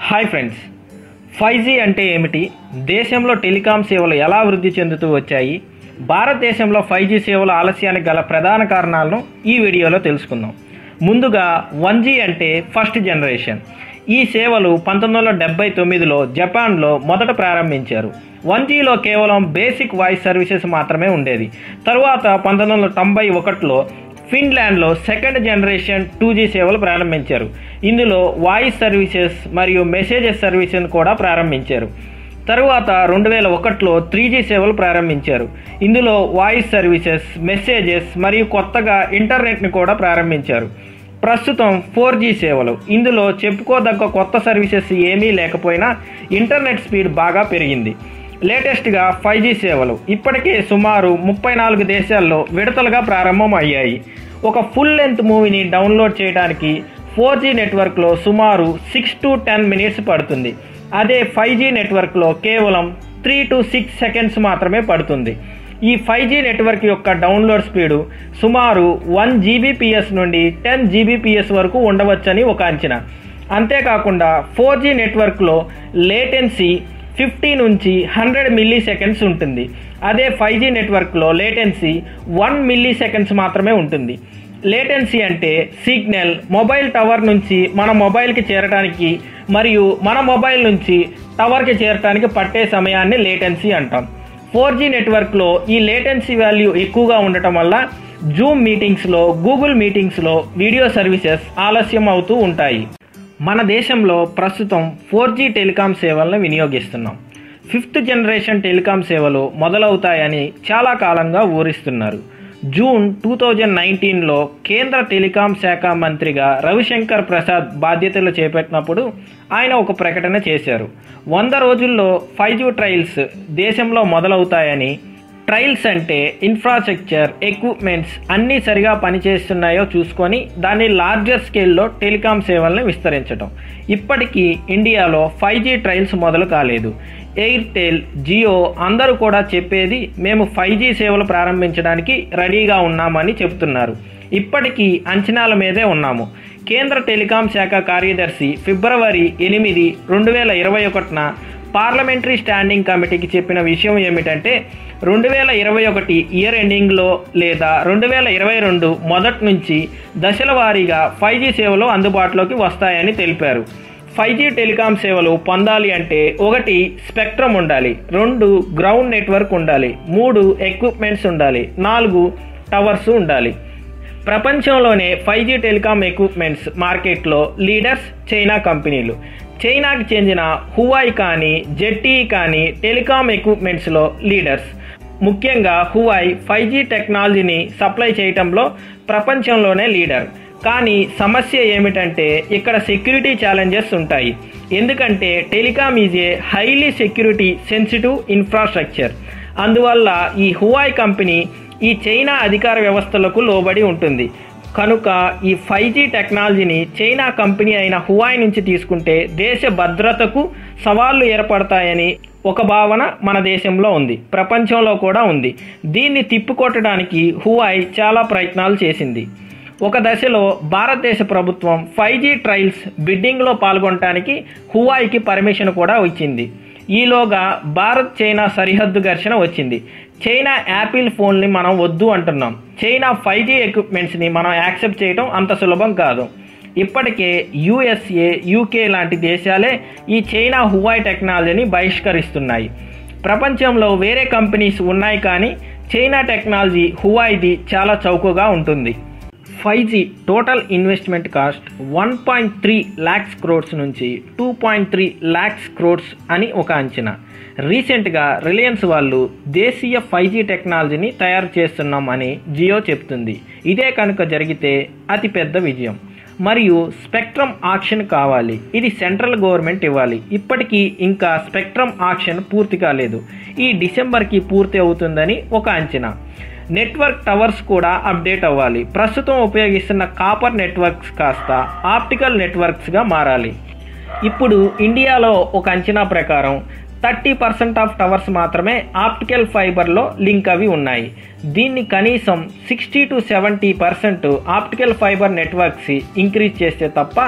hi friends five G అంటే ఏమిటి దేశంలో టెలికాం సేవలు ఎలా వృద్ధి చెందుతూ వచ్చాయి భారతదేశంలో ఫైవ్ జీ సేవల ఆలస్యానికి గల ప్రధాన కారణాలను ఈ వీడియోలో తెలుసుకుందాం ముందుగా వన్ జీ అంటే ఫస్ట్ జనరేషన్ ఈ సేవలు పంతొమ్మిది వందల డెబ్బై తొమ్మిదిలో జపాన్లో మొదట ప్రారంభించారు వన్ జీలో కేవలం బేసిక్ వాయిస్ సర్వీసెస్ మాత్రమే ఉండేది తరువాత పంతొమ్మిది వందల తొంభై ఒకటిలో ఫిన్లాండ్లో సెకండ్ జనరేషన్ టూ జీ సేవలు ప్రారంభించారు ఇందులో వాయిస్ సర్వీసెస్ మరియు మెసేజెస్ సర్వీసెస్ కూడా ప్రారంభించారు తరువాత రెండు వేల ఒకటిలో త్రీ జీ సేవలు ప్రారంభించారు ఇందులో వాయిస్ సర్వీసెస్ మెసేజెస్ మరియు కొత్తగా ఇంటర్నెట్ని కూడా ప్రారంభించారు ప్రస్తుతం ఫోర్ జీ సేవలు ఇందులో చెప్పుకోదగ్గ కొత్త సర్వీసెస్ ఏమీ లేకపోయినా ఇంటర్నెట్ స్పీడ్ బాగా పెరిగింది లేటెస్ట్గా ఫైవ్ జీ సేవలు ఇప్పటికే సుమారు ముప్పై నాలుగు దేశాల్లో విడతలుగా ప్రారంభం అయ్యాయి ఒక ఫుల్ లెంత్ మూవీని డౌన్లోడ్ చేయడానికి ఫోర్ జీ నెట్వర్క్లో సుమారు సిక్స్ టు టెన్ మినిట్స్ పడుతుంది అదే ఫైవ్ జీ నెట్వర్క్లో కేవలం త్రీ టు సిక్స్ సెకండ్స్ మాత్రమే పడుతుంది ఈ ఫైవ్ జీ నెట్వర్క్ యొక్క డౌన్లోడ్ స్పీడు సుమారు వన్ జీబీపీఎస్ నుండి టెన్ జీబీపీఎస్ వరకు ఉండవచ్చని ఒక అంచనా అంతేకాకుండా ఫోర్ జీ నెట్వర్క్లో లేటెన్సీ ఫిఫ్టీ నుంచి హండ్రెడ్ మిల్లీ సెకండ్స్ ఉంటుంది అదే ఫైవ్ జీ నెట్వర్క్లో లేటెన్సీ వన్ మిల్లీ సెకండ్స్ మాత్రమే ఉంటుంది లేటెన్సీ అంటే సిగ్నల్ మొబైల్ టవర్ నుంచి మన మొబైల్కి చేరడానికి మరియు మన మొబైల్ నుంచి టవర్కి చేరడానికి పట్టే సమయాన్ని లేటెన్సీ అంటాం ఫోర్ జీ నెట్వర్క్లో ఈ లేటెన్సీ వాల్యూ ఎక్కువగా ఉండటం వల్ల జూమ్ మీటింగ్స్లో గూగుల్ మీటింగ్స్లో వీడియో సర్వీసెస్ ఆలస్యం అవుతూ ఉంటాయి మన దేశంలో ప్రస్తుతం ఫోర్ జీ టెలికాం సేవలను వినియోగిస్తున్నాం ఫిఫ్త్ జనరేషన్ టెలికాం సేవలు మొదలవుతాయని చాలా కాలంగా ఊరిస్తున్నారు జూన్ టూ థౌజండ్ నైన్టీన్లో కేంద్ర టెలికాం శాఖ మంత్రిగా రవిశంకర్ ప్రసాద్ బాధ్యతలు చేపట్టినప్పుడు ఆయన ఒక ప్రకటన చేశారు వంద రోజుల్లో ఫైవ్ జీ ట్రయల్స్ దేశంలో మొదలవుతాయని ట్రయల్స్ అంటే ఇన్ఫ్రాస్ట్రక్చర్ ఎక్విప్మెంట్స్ అన్నీ సరిగా పనిచేస్తున్నాయో చూసుకొని దాన్ని లార్జర్ స్కేల్లో టెలికాం సేవలను విస్తరించడం ఇప్పటికీ ఇండియాలో ఫైవ్ జీ ట్రయల్స్ మొదలు కాలేదు ఎయిర్టెల్ జియో అందరూ కూడా చెప్పేది మేము ఫైవ్ జీ సేవలు ప్రారంభించడానికి రెడీగా ఉన్నామని చెబుతున్నారు ఇప్పటికీ అంచనాల మీదే ఉన్నాము కేంద్ర టెలికాం శాఖ కార్యదర్శి ఫిబ్రవరి ఎనిమిది రెండు వేల ఇరవై ఒకటిన పార్లమెంటరీ స్టాండింగ్ కమిటీకి చెప్పిన విషయం ఏమిటంటే రెండు వేల ఇరవై ఒకటి ఇయర్ ఎండింగ్లో లేదా రెండు వేల ఇరవై రెండు మొదటి నుంచి దశల వారీగా ఫైవ్ జీ సేవలు అందుబాటులోకి వస్తాయని తెలిపారు ఫైవ్ జీ టెలికాం సేవలు పొందాలి అంటే ఒకటి స్పెక్ట్రమ్ ఉండాలి రెండు గ్రౌండ్ నెట్వర్క్ ఉండాలి మూడు ఎక్విప్మెంట్స్ ఉండాలి నాలుగు టవర్స్ ఉండాలి ప్రపంచంలోనే ఫైవ్ జీ టెలికాం ఎక్విప్మెంట్స్ మార్కెట్లో లీడర్స్ చైనా కంపెనీలు చైనాకి చెందిన హువాయ్ కానీ జెట్టి కానీ టెలికాం ఎక్విప్మెంట్స్లో లీడర్స్ ముఖ్యంగా హువాయ్ ఫైవ్ జీ టెక్నాలజీని సప్లై చేయటంలో ప్రపంచంలోనే లీడర్ కానీ సమస్య ఏమిటంటే ఇక్కడ సెక్యూరిటీ ఛాలెంజెస్ ఉంటాయి ఎందుకంటే telecom is a highly security sensitive infrastructure అందువల్ల ఈ హువాయ్ కంపెనీ ఈ చైనా అధికార వ్యవస్థలకు లోబడి ఉంటుంది కనుక ఈ ఫైవ్ జీ టెక్నాలజీని చైనా కంపెనీ అయిన హువాయ్ నుంచి తీసుకుంటే దేశ భద్రతకు సవాళ్లు ఏర్పడతాయని ఒక భావన మన దేశంలో ఉంది ప్రపంచంలో కూడా ఉంది దీన్ని తిప్పికొట్టడానికి హువాయ్ చాలా ప్రయత్నాలు చేసింది ఒక దశలో భారతదేశ ప్రభుత్వం ఫైవ్ జీ ట్రయల్స్ బిడ్డింగ్లో పాల్గొనడానికి హువాయికి పర్మిషన్ కూడా ఇచ్చింది ఈలోగా భారత్ చైనా సరిహద్దు ఘర్షణ వచ్చింది చైనా యాపిల్ ఫోన్ని మనం వద్దు అంటున్నాం చైనా ఫైవ్ జీ ఎక్విప్మెంట్స్ని మనం యాక్సెప్ట్ చేయడం అంత సులభం కాదు ఇప్పటికే యుఎస్ఏ యూకే లాంటి దేశాలే ఈ చైనా హువాయ్ టెక్నాలజీని బహిష్కరిస్తున్నాయి ప్రపంచంలో వేరే కంపెనీస్ ఉన్నాయి కానీ చైనా టెక్నాలజీ హువాయిది చాలా చౌకగా ఉంటుంది five G total investment cost one point three lakhs crores నుంచి two point three lakhs crores అని ఒక అంచనా రీసెంట్గా రిలయన్స్ వాళ్ళు దేశీయ ఫైవ్ జీ టెక్నాలజీని తయారు చేస్తున్నాం అని జియో చెప్తుంది ఇదే కనుక జరిగితే అతి పెద్ద విజయం మరియు స్పెక్ట్రమ్ ఆక్షన్ కావాలి ఇది సెంట్రల్ గవర్నమెంట్ ఇవ్వాలి ఇప్పటికీ ఇంకా స్పెక్ట్రమ్ ఆక్షన్ పూర్తి కాలేదు ఈ డిసెంబర్కి పూర్తి అవుతుందని ఒక అంచనా నెట్వర్క్ టవర్స్ కూడా అప్డేట్ అవ్వాలి ప్రస్తుతం ఉపయోగిస్తున్న కాపర్ నెట్వర్క్స్ కాస్త ఆప్టికల్ నెట్వర్క్స్గా మారాలి ఇప్పుడు ఇండియాలో ఒక అంచనా ప్రకారం థర్టీ పర్సెంట్ ఆఫ్ టవర్స్ మాత్రమే ఆప్టికల్ ఫైబర్లో లింక్ అవి ఉన్నాయి దీన్ని కనీసం sixty to seventy percent optical fibre networks increase చేస్తే తప్ప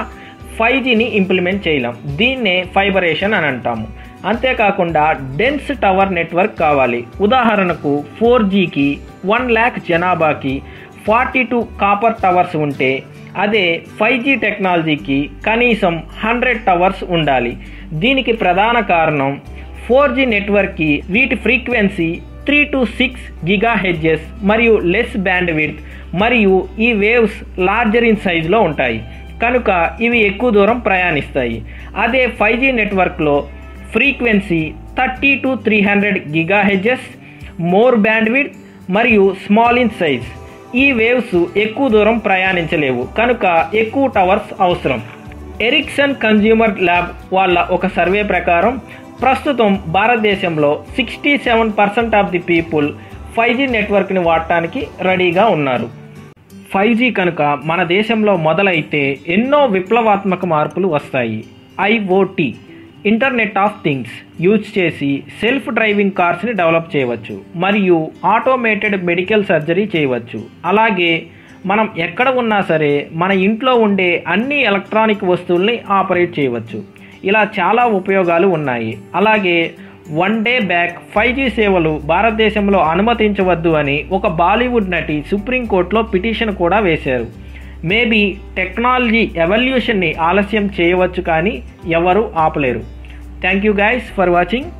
ఫైవ్ జీని ఇంప్లిమెంట్ చేయలేం దీన్నే ఫైబరేషన్ అని అంటాము అంతేకాకుండా డెన్స్ టవర్ నెట్వర్క్ కావాలి ఉదాహరణకు ఫోర్ జీకి వన్ ల్యాక్ జనాభాకి ఫార్టీ టూ కాపర్ టవర్స్ ఉంటే అదే ఫైవ్ జీ టెక్నాలజీకి కనీసం హండ్రెడ్ టవర్స్ ఉండాలి దీనికి ప్రధాన కారణం ఫోర్ జీ నెట్వర్క్కి వీటి frequency three to six gigahertz మరియు లెస్ బ్యాండ్ విడ్త్ మరియు ఈ వేవ్స్ లార్జర్ ఇన్ సైజులో ఉంటాయి కనుక ఇవి ఎక్కువ దూరం ప్రయాణిస్తాయి అదే ఫైవ్ జీ నెట్వర్క్లో frequency thirty to three hundred gigahertz more bandwidth మరియు స్మాల్ ఇన్ సైజ్ ఈ వేవ్స్ ఎక్కువ దూరం ప్రయాణించలేవు కనుక ఎక్కువ టవర్స్ అవసరం ఎరిక్సన్ కన్జ్యూమర్ ల్యాబ్ వాళ్ళ ఒక సర్వే ప్రకారం ప్రస్తుతం భారతదేశంలో sixty seven percent of the people five G నెట్వర్క్ని వాడటానికి రెడీగా ఉన్నారు ఫైవ్ జీ కనుక మన దేశంలో మొదలైతే ఎన్నో విప్లవాత్మక మార్పులు వస్తాయి IOT internet of things use చేసి సెల్ఫ్ డ్రైవింగ్ కార్స్ని డెవలప్ చేయవచ్చు మరియు ఆటోమేటెడ్ మెడికల్ సర్జరీ చేయవచ్చు అలాగే మనం ఎక్కడ ఉన్నా సరే మన ఇంట్లో ఉండే అన్ని ఎలక్ట్రానిక్ వస్తువుల్ని ఆపరేట్ చేయవచ్చు ఇలా చాలా ఉపయోగాలు ఉన్నాయి అలాగే one day back five G సేవలు భారతదేశంలో అనుమతించవద్దు అని ఒక బాలీవుడ్ నటి సుప్రీంకోర్టులో పిటిషన్ కూడా వేశారు మేబీ టెక్నాలజీ ఎవల్యూషన్ని ఆలస్యం చేయవచ్చు కానీ ఎవరు ఆపలేరు thank you guys for watching